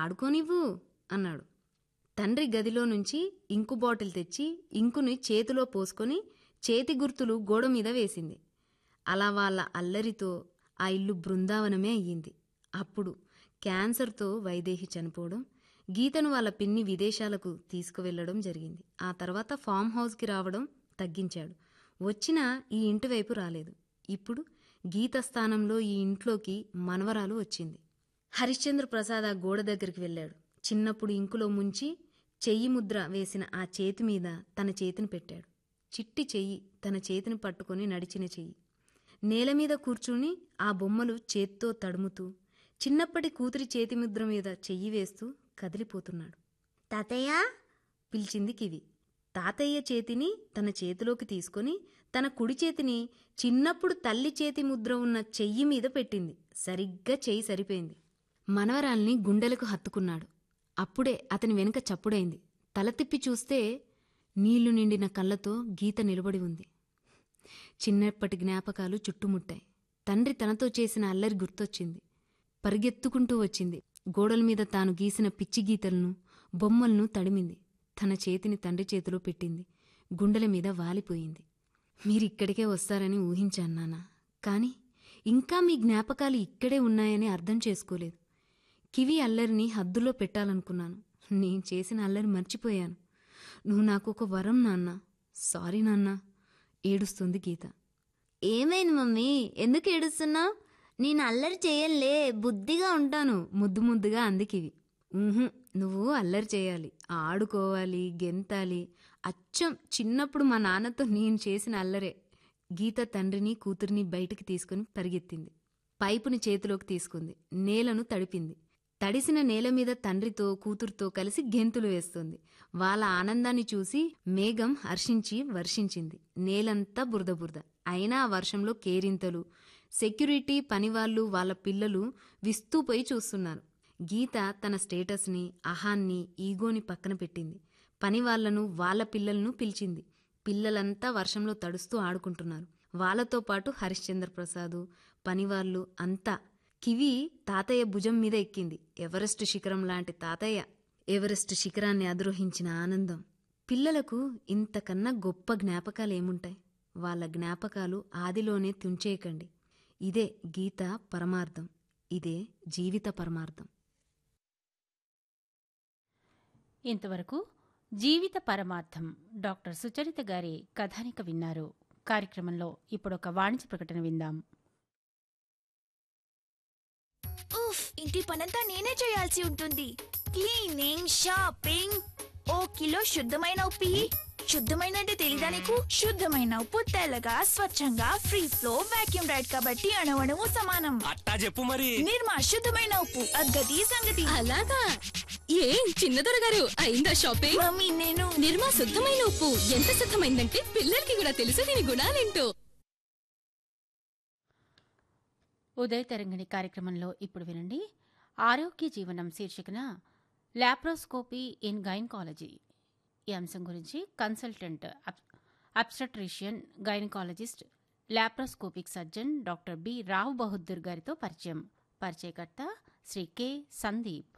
ఆడుకోనివ్వు అన్నాడు తండ్రి గదిలో నుంచి ఇంకు బాటిల్ తెచ్చి ఇంకుని చేతిలో పోసుకొని చేతి గుర్తులు గోడ మీద వేసింది అలా వాళ్ళ అల్లరితో ఆ ఇల్లు బృందావనమే అయ్యింది అప్పుడు క్యాన్సర్తో వైదేహి చనిపోవడం గీతను వాళ్ళ పిన్ని విదేశాలకు తీసుకువెళ్లడం జరిగింది ఆ తర్వాత ఫామ్ హౌస్కి రావడం తగ్గించాడు వచ్చినా ఈ ఇంటి వైపు రాలేదు ఇప్పుడు గీత స్థానంలో ఈ ఇంట్లోకి మనవరాలు వచ్చింది హరిశ్చంద్ర ప్రసాద్ ఆ గోడ దగ్గరికి వెళ్ళాడు చిన్నప్పుడు ఇంకులో ముంచి చెయ్యి ముద్ర వేసిన ఆ చేతి మీద తన చేతిని పెట్టాడు చిట్టి చెయ్యి తన చేతిని పట్టుకొని నడిచిన చెయ్యి నేల మీద కూర్చుని ఆ బొమ్మలు చేత్తో తడుముతూ చిన్నప్పటి కూతురి చేతి ముద్ర మీద చెయ్యి వేస్తూ కదిలిపోతున్నాడు తాతయ్య పిలిచింది కివి తాతయ్య చేతిని తన చేతిలోకి తీసుకొని తన కుడి చేతిని చిన్నప్పుడు తల్లి చేతి ముద్ర ఉన్న చెయ్యి మీద పెట్టింది సరిగ్గా చెయ్యి సరిపోయింది మనవరాల్ని గుండెలకు హత్తుకున్నాడు అప్పుడే అతని వెనుక చప్పుడైంది తల తిప్పి చూస్తే నీళ్లు నిండిన కళ్ళతో గీత నిలబడి ఉంది చిన్నప్పటి జ్ఞాపకాలు చుట్టుముట్టాయి తండ్రి తనతో చేసిన అల్లరి గుర్తొచ్చింది పరిగెత్తుకుంటూ వచ్చింది గోడల మీద తాను గీసిన పిచ్చి గీతలను బొమ్మలను తడిమింది తన చేతిని తండ్రి చేతిలో పెట్టింది గుండెల మీద వాలిపోయింది మీరిక్కడికే వస్తారని ఊహించాను నాన్న కానీ ఇంకా మీ జ్ఞాపకాలు ఇక్కడే ఉన్నాయని అర్థం చేసుకోలేదు కివి అల్లరిని హద్దులో పెట్టాలనుకున్నాను నేను చేసిన అల్లరి మర్చిపోయాను నువ్వు నాకు ఒక వరం నాన్న సారీ నాన్న ఏడుస్తుంది గీత ఏమైంది మమ్మీ ఎందుకు ఏడుస్తున్నావు నేను అల్లరి చేయనులే బుద్ధిగా ఉంటాను ముద్దు ముద్దుగా అందికివి ఊహుం, నువ్వు అల్లరి చేయాలి ఆడుకోవాలి గెంతాలి అచ్చం చిన్నప్పుడు మా నాన్నతో నేను చేసిన అల్లరే గీత తండ్రిని కూతురిని బయటికి తీసుకుని పరిగెత్తింది పైపుని చేతిలోకి తీసుకుంది నేలను తడిపింది తడిసిన నేల మీద తండ్రితో కూతురుతో కలిసి గెంతులు వేస్తుంది వాళ్ళ ఆనందాన్ని చూసి మేఘం హర్షించి వర్షించింది నేలంతా బురద బురద అయినా ఆ వర్షంలో కేరింతలు సెక్యూరిటీ పనివాళ్ళు వాళ్ళ పిల్లలు విస్తూపోయి చూస్తున్నారు గీత తన స్టేటస్ని అహాన్ని ఈగోని పక్కన పెట్టింది పనివాళ్లను వాళ్ళ పిల్లలను పిలిచింది పిల్లలంతా వర్షంలో తడుస్తూ ఆడుకుంటున్నారు వాళ్ళతో పాటు హరిశ్చంద్ర ప్రసాదు పనివాళ్ళు అంతా కివి తాతయ్య భుజం మీద ఎక్కింది ఎవరెస్ట్ శిఖరం లాంటి తాతయ్య ఎవరెస్ట్ శిఖరాన్ని అధిరోహించిన ఆనందం పిల్లలకు ఇంతకన్నా గొప్ప జ్ఞాపకాలు ఏముంటాయి వాళ్ళ జ్ఞాపకాలు ఆదిలోనే తుంచేయకండి ఇదే గీత పరమార్థం ఇదే జీవిత పరమార్థం ఇంతవరకు జీవిత పరమార్థం డాక్టర్ సుచరిత గారి కథానిక విన్నారు కార్యక్రమంలో ఇప్పుడొక వాణిజ్య ప్రకటన విందాం ఉఫ్ ఇంటి పనంతా నేనే చేయాల్సి ఉంటుంది క్లీనింగ్ షాపింగ్ ఓ కిలో శుద్ధమైన ఉప్పు ఇయ్యి. శుద్ధమైన అంటే తెలీదా నీకు శుద్ధమైన ఉప్పు తెల్లగా స్వచ్ఛంగా ఫ్రీ ఫ్లో వాక్యూమ్ రైడ్ కాబట్టి అణవణము సమానం అట్టా చెప్పు మరి నిర్మా శుద్ధమైన ఉప్పు అగ్గది సంగతి అలాగా ఏం చిన్నదొర గారు అయిందా షాపింగ్ మమ్మీ నేను నిర్మా శుద్ధమైన ఉప్పు ఎంత శుద్ధమైందంటే పిల్లలకి కూడా తెలుసు దీని గుణాలేంటో ఉదయ తరంగిణి కార్యక్రమంలో ఇప్పుడు వినండి ఆరోగ్య జీవనం శీర్షికన లాప్రోస్కోపీ ఇన్ గైనకాలజీ ఈ అంశం గురించి consultant obstetrician gynaecologist laparoscopic surgeon doctor B Rao Bahadur గారితో పరిచయం పరిచయకర్త శ్రీ కె సందీప్